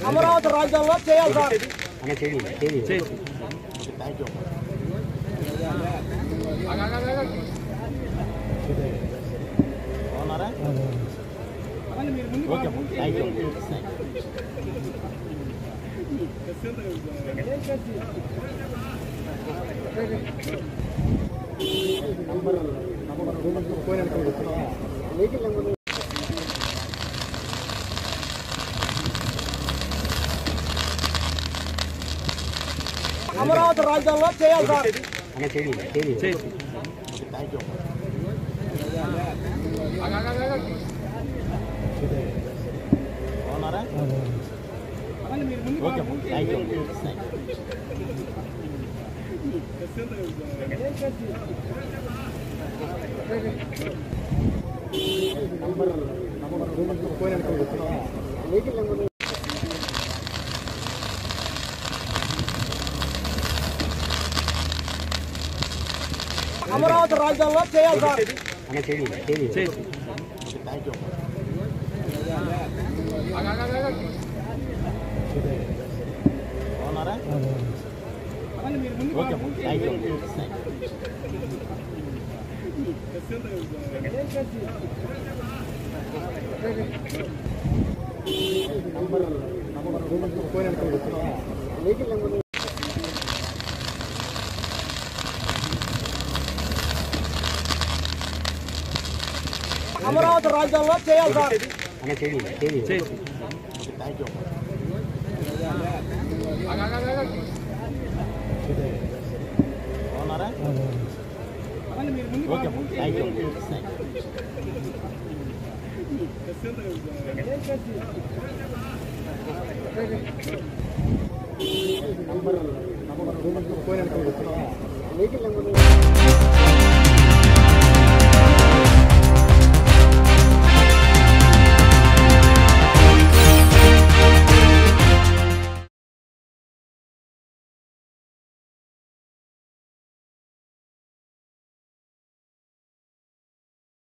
అమరావతి రాజ్యాంగంలో చేయాలి సార్ అన్న చేయండి చేయండి అమరావతి రాజ్యాంగంలో చేయాలి సార్ అన్న చేయండి చేయండి అమరావతి రాజ్యాంగంలో చేయాలి సార్ అన్న చేయండి చేయండి అమరావతి రాజ్యాంగంలో చేయాలి సార్ అన్న చేయండి చేయండి నంబర్